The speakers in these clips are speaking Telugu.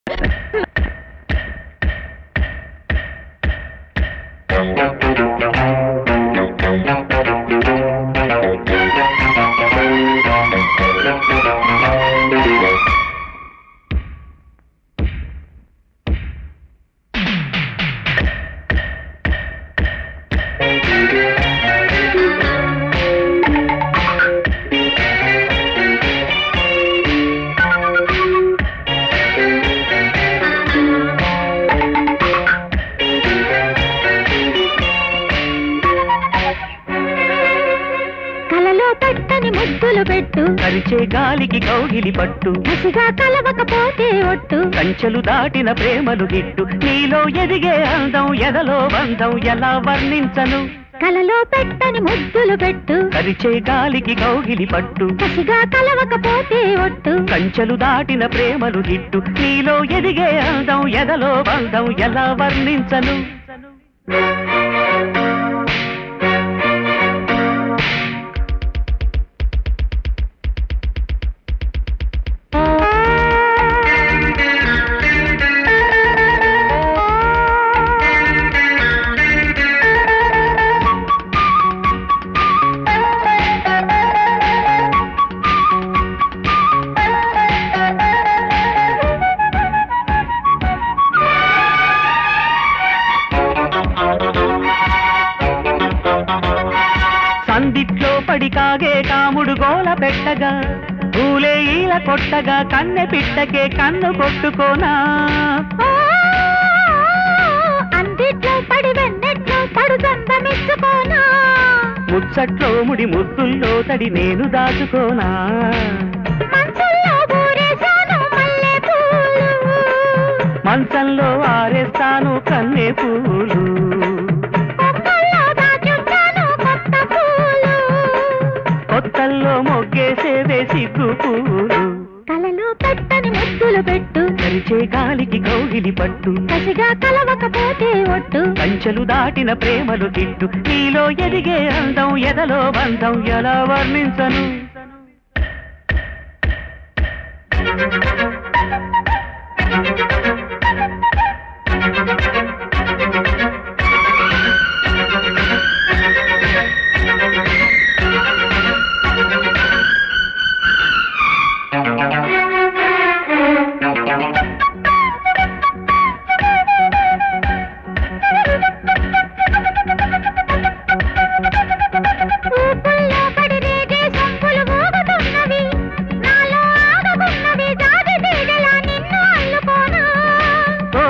కలలో పెట్టని ముద్దులు పెట్టు కరిచే గాలికి కౌగిలి పట్టు కసిగా కలవకపోతే ఒట్టు కంచెలు దాటిన ప్రేమలు గిట్టు నీలో ఎదిగే అందం ఎదలో బంధం ఎలా వర్ణించను కలలో పెట్టని ముద్దులు పెట్టు కరిచే గాలికి కౌగిలి పట్టు కసిగా కలవకపోతే ఒట్టు కంచెలు దాటిన ప్రేమలు గిట్టు నీలో ఎదిగే అందం ఎదలో బంధం ఎలా వర్ణించను సందిట్లో పడి కాగే కాముడు గోల పెట్టగా పూలే ఈల కొట్టగా కన్నె పిట్టకే కన్ను కొట్టుకోనా ఆ, అందిట్లో పడి వెన్నెట్లో పడు దండమిచ్చుకోనా ముచ్చట్లో ముడి ముద్దుల్లో తడి నేను దాచుకోనా మంచుల్లో ఊరేశాను మల్లె పూలు మంచంలో ఆరేస్తాను కన్నె పూలు మొక్కల్లో దాచుంటాను కొత్త పూలు కొత్తల్లో మొగ్గేసేదే సిగ్గు పూలు కలలో పెట్టని ముద్దులు పెట్టు కరిచే గాలికి కౌగిలి పట్టు కసిగా కలవకపోతే ఒట్టు కంచెలు దాటిన ప్రేమలు గిట్టు నీలో ఎదిగే అందం ఎదలో బంధం ఎలా వర్ణించను ఊపుల్లో పడి రేగే సొంపులు ఊగుతున్నవి నాలో ఆగకున్నవి జాజి తీగలా నిన్ను అల్లుకోనా ఓ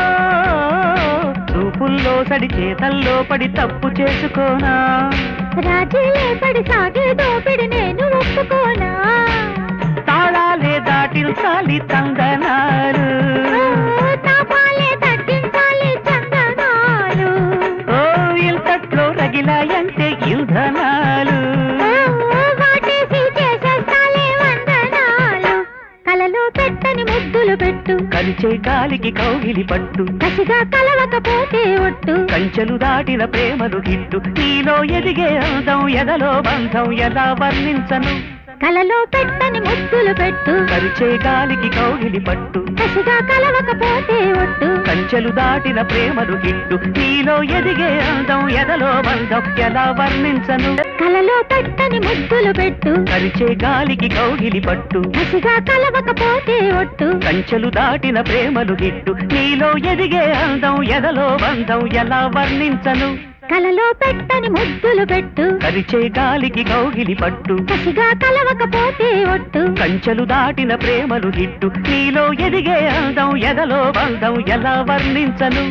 చూపుల్లో సడి చేతల్లో పడి తప్పు చేసుకోనా రాజీలే పడి సాగే దోపిడి నేను ఒప్పుకోనా తాళాలే దాటిల్చాలి తందనాలు ఓ, తాపాలే తగ్గించాలి చందనాలు ఓ ఇల్తట్లో రగిలాయంటే ఇంధనాలు ఓ, వాటేసి చేసేస్తాలే వందనాలు కలలో పెట్టని ముద్దులు పెట్టు కలిచే గాలికి కౌగిలి పట్టు కసిగా కలవకపోతే ఒట్టు కంచెలు దాటిన ప్రేమలు గిట్టు నీలో ఎదిగే అందం ఎదలో బంధం ఎలా వర్ణించను కలలో పెట్టని ముద్దులు పెట్టు కరిచే గాలికి కౌగిలి పట్టు కసిగా కలవకపోతే ఒట్టు కంచెలు దాటిన ప్రేమలు గిట్టు నీలో ఎదిగే అందం ఎదలో బంధం ఎలా వర్ణించను కలలో పెట్టని ముద్దులు పెట్టు కరిచే గాలికి కౌగిలి పట్టు కసిగా కలవకపోతే ఒట్టు కంచెలు దాటిన ప్రేమలు గిట్టు నీలో ఎదిగే అందం ఎదలో బంధం ఎలా వర్ణించను కలలో పెట్టని ముద్దులు పెట్టు కరిచే గాలికి కౌగిలి పట్టు కసిగా కలవకపోతే ఒట్టు కంచెలు దాటిన ప్రేమలు గిట్టు నీలో ఎదిగే అందం ఎదలో బంధం ఎలా వర్ణించను